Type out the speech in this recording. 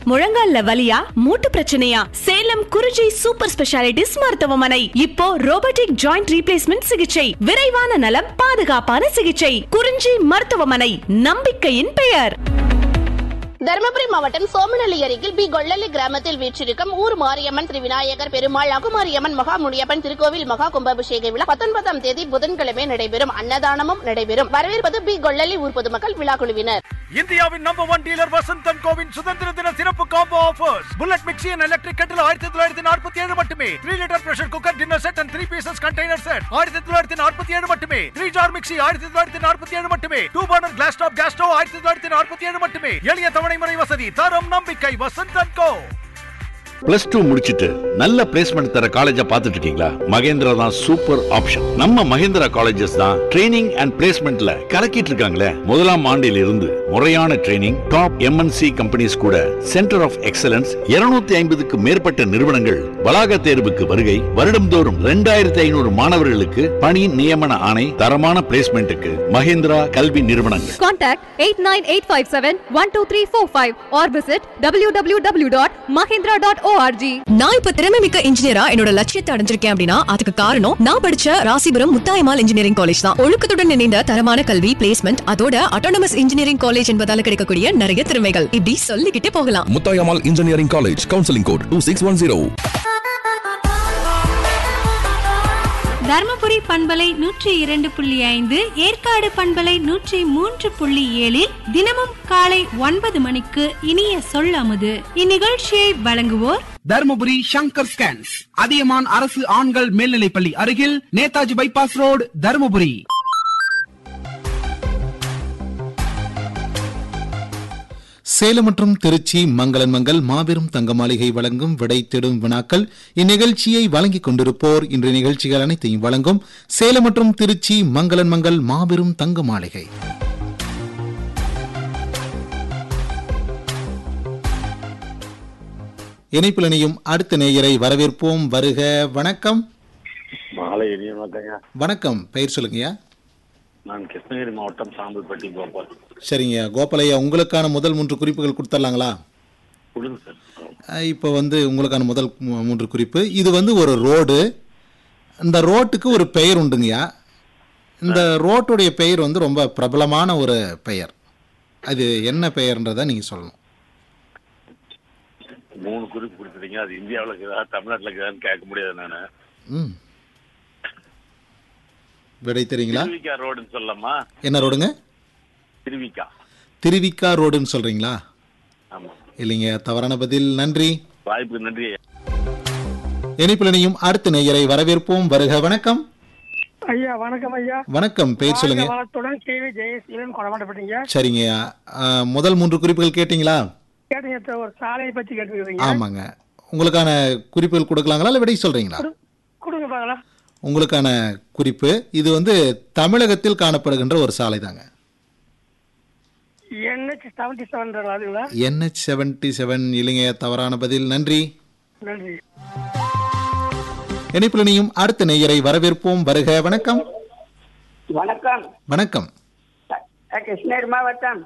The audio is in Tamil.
முழங்கால்ல வலியா மூட்டு பிரச்சனையா சேலம் குறிஞ்சி சூப்பர் ஸ்பெஷாலிட்டிஸ் மருத்துவமனை இப்போ ரோபோட்டிக் ஜாயிண்ட் ரீப்ளேஸ்மெண்ட் சிகிச்சை விரைவான நலம் பாதுகாப்பான சிகிச்சை குறிஞ்சி மருத்துவமனை நம்பிக்கையின் பெயர் தருமபுரி மாவட்டம் சோமநல்லி அருகில் பி கொள்ளலி கிராமத்தில் வீற்றிருக்கும் ஊர் மாரியம்மன் திரு விநாயகர் பெருமாள் அகுமாரியம்மன் மகா முனியப்பன் திருக்கோவில் மகா கும்பாபிஷேக விழா பத்தொன்பதாம் தேதி புதன்கிழமை நடைபெறும் அன்னதானமும் நடைபெறும் வரவேற்பது பி கொள்ளலி ஊர் பொதுமக்கள் விழா குழுவினர் இந்தியாவின் நம்பர் ஒன் டீலர் வசந்தன் கோவின் சுதந்திர தின சிறப்பு combo offers bullet mixie and electric கட்டில் ஆயிரத்தி தொள்ளாயிரத்தி நாற்பத்தி ஏழு மட்டுமே three litre pressure cooker dinner set and three pieces container set ஆயிரத்தி தொள்ளாயிரத்தி நாற்பத்தி ஏழு மட்டுமே த்ரீ ஜார் மிக்சி ஆயிரத்தி தொள்ளாயிரத்தி நாற்பத்தி ஏழு மட்டுமே two burner glass top gas stove ஆயிரத்தி தொள்ளாயிரத்தி நாற்பத்தி ஏழு மட்டுமே எளிய தவணை முறை வசதி தரம் நம்பிக்கை வசந்தன் கோ பிளஸ் டூ முடிச்சிட்டு நல்ல பிளேஸ்மெண்ட் தர காலேஜ பாத்துட்டு இருக்கீங்களா மகேந்திரா தான் சூப்பர் ஆப்ஷன் நம்ம மகேந்திரா காலேஜஸ் தான் ட்ரைனிங் அண்ட் பிளேஸ்மெண்ட்ல கலக்கிட்டு இருக்காங்களே முதலாம் ஆண்டில் இருந்து முறையான ட்ரைனிங் டாப் எம்என்சி கம்பெனிஸ் கூட சென்டர் ஆஃப் எக்ஸலன்ஸ் 250 ஐம்பதுக்கு மேற்பட்ட நிறுவனங்கள் வளாக தேர்வுக்கு வருகை வருடம்தோறும் ரெண்டாயிரத்தி ஐநூறு மாணவர்களுக்கு பணி நியமன ஆணை தரமான பிளேஸ்மெண்ட்டுக்கு மகேந்திரா கல்வி நிறுவனங்கள் Contact 89857-12345 or visit www.mahindra.org. நான் இப்ப திறமை மிக்க இன்ஜினியரா என்னோட லட்சியத்தை அடைஞ்சிருக்கேன் அப்படின்னா அதுக்கு காரணம் நான் படிச்ச ராசிபுரம் முத்தாயமால் இன்ஜினியரிங் காலேஜ் தான் ஒழுக்கத்துடன் இணைந்த தரமான கல்வி பிளேஸ்மெண்ட் அதோட அட்டானமஸ் இன்ஜினியரிங் காலேஜ் என்பதால கிடைக்கக்கூடிய நிறைய திறமைகள் இப்படி சொல்லிக்கிட்டே போகலாம் Muthayammal engineering college counselling code two six one zero Dharmapuri பண்பலை நூற்றி இரண்டு புள்ளி ஐந்து ஏற்காடு பண்பலை நூற்றி மூன்று புள்ளி ஏழில் தினமும் காலை ஒன்பது மணிக்கு இனிய சொல்லமுது இந்நிகழ்ச்சியை வழங்குவோர் தருமபுரி சங்கர் ஸ்கேன்ஸ் அதியமான் அரசு ஆண்கள் மேல்நிலைப்பள்ளி அருகில் நேதாஜி பைபாஸ் ரோடு தருமபுரி சேலம் மற்றும் திருச்சி மங்களன் மங்கள் மாபெரும் தங்க மாளிகை வழங்கும் விடை தேடும் வினாக்கள் இந்நிகழ்ச்சியை வழங்கிக் கொண்டிருப்போர் இன்றைய நிகழ்ச்சிகள் அனைத்தையும் வழங்கும் சேலம் மற்றும் திருச்சி மங்களன் மங்கள் மாபெரும் தங்க மாளிகை இணைப்பில் இணையும் அடுத்த நேயரை வரவேற்போம் வருக வணக்கம் மாலை இனிய வணக்கங்க வணக்கம் பெயர் சொல்லுங்கய்யா நான் கிருஷ்ணகிரி மாவட்டம் சாம்பல்பட்டி கோபால் சரிங்க கோபாலையா உங்களுக்கான முதல் மூன்று குறிப்புகள் கொடுத்துடலாங்களா கொடுங்க சார் அஹ் இப்போ வந்து உங்களுக்கான முதல் மூ- மூன்று குறிப்பு இது வந்து ஒரு ரோடு இந்த ரோட்டுக்கு ஒரு பெயர் உண்டுங்கய்யா இந்த ரோட்டுடைய பெயர் வந்து ரொம்ப பிரபலமான ஒரு பெயர் அது என்ன பெயர்ன்றதை நீங்கள் சொல்லணும் மூணு குறிப்பு கொடுத்துட்டீங்க அது இந்தியாவில் இருக்குதா தமிழ்நாட்டில் இருக்குதான்னு கேட்க முடியாது நான் ம் விடை தெரியுங்களா திருவிக்கா ரோடுன்னு சொல்லலாமா என்ன ரோடுங்க திருவிக்கா திருவிக்கா ரோடுன்னு சொல்கிறீங்களா ஆமா இல்லைங்க தவறான பதில் நன்றி வாய்ப்புக்கு நன்றி ஐயா. இணைப்பில் இணையும் அடுத்த நேயரை வரவேற்போம் வருக வணக்கம் ஐயா வணக்கம் ஐயா வணக்கம் பெயர் சொல்லுங்க வாழ்க வளத்துடன் கேவி ஜெயசீலன் கொடமாட்டப்பட்டீங்க சரிங்க அஹ், முதல் மூன்று குறிப்புகள் கேட்டிங்களா கேட்டீங்க இப்ப ஒரு சாலையை பத்தி கேட்டுருக்கீங்க ஆமாங்க உங்களுக்கான குறிப்புகள் கொடுக்கலாங்களா இல்லை விடை சொல்றீங்களா கொடுங்க பாக்கலாம் உங்களுக்கான குறிப்பு இது வந்து தமிழகத்தில் காணப்படுகின்ற ஒரு சாலை தாங்க என்ஹெச் செவன்டி செவன் அதுங்களா என்ஹெச் செவன்டி செவன் இல்லைங்க தவறான பதில் நன்றி நன்றி இணைப்பில் இணையும் அடுத்த நேயரை வரவேற்போம் வருக வணக்கம் வணக்கம் வணக்கம் கிருஷ்ணகிரி மாவட்டம்